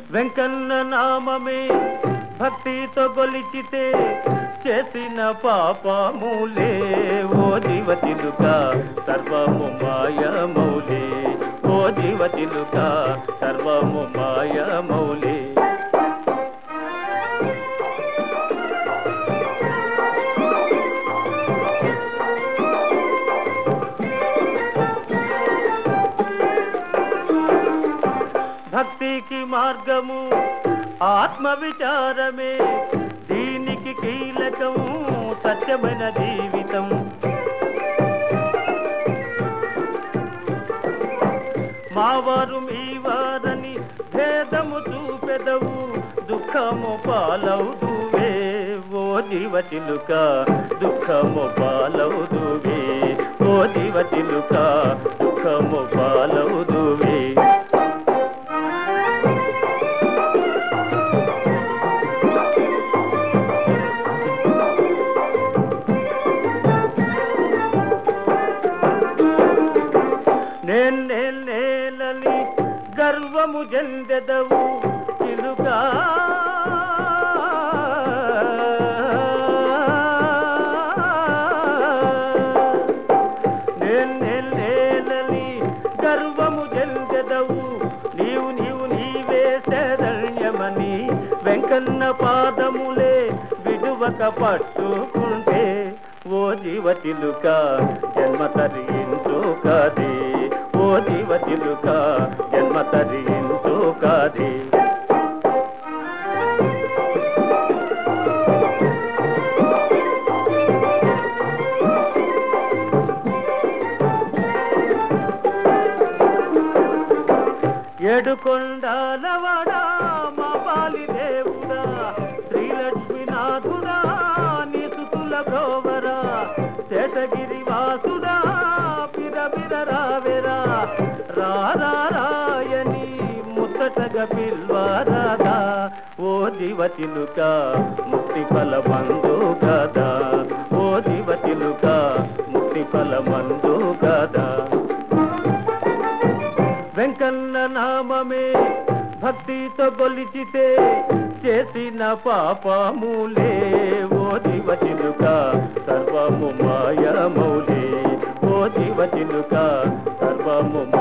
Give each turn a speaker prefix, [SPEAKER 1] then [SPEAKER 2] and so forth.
[SPEAKER 1] వెంకన్న నామమే భక్తితో గొలిచితే చేసిన పాపములే ఓ జీవతిలుక సర్వము మాయమౌలే ఓ జీవతిలుక సర్వము మాయమౌలే భక్తికి మార్గము ఆత్మ విచారమే దీనికి కీలకం సత్యమైన జీవితం మావారు మీ వారని భేదము చూపెదవు దుఃఖము పాలవుదువే ఓ జీవతిలుక దుఃఖము పాలవుదువే ఓ జీవతిలుక దుఃఖము పాలవుదువే నేను నేలని గర్వము చెందెదవు చిలుక నేను నేలని గర్వము చెందెదవు నీవు నీవు నీవే శరణ్యమని వెంకన్న పాదములే విడువక పట్టుకుంటే ఓ జీవతిలుక జన్మ తరించు కాదే ఓ జీవతిలుక జన్మ తరించు కాదే ఏడు కొండాలవాడా మా పాలి దేవుడా శ్రీలక్ష్మీనాథుడా నీ సుతుల భ్రోవరా శేషగిరి వాసుడా పిర పిర రావెరా రారా రాయని ముత్తటగా పిల్వారాదా ఓ దివతిలుక ముక్తి ఫల మందు కదా ఓ దివతిలుక ముక్తి ఫల మందు కదా వెంకన్న నామమే భక్తితో గొలిచితే చేసిన పాపములే ఓ దివచిలుక సర్వము మాయమౌలే ఓ దివచిలుక సర్వము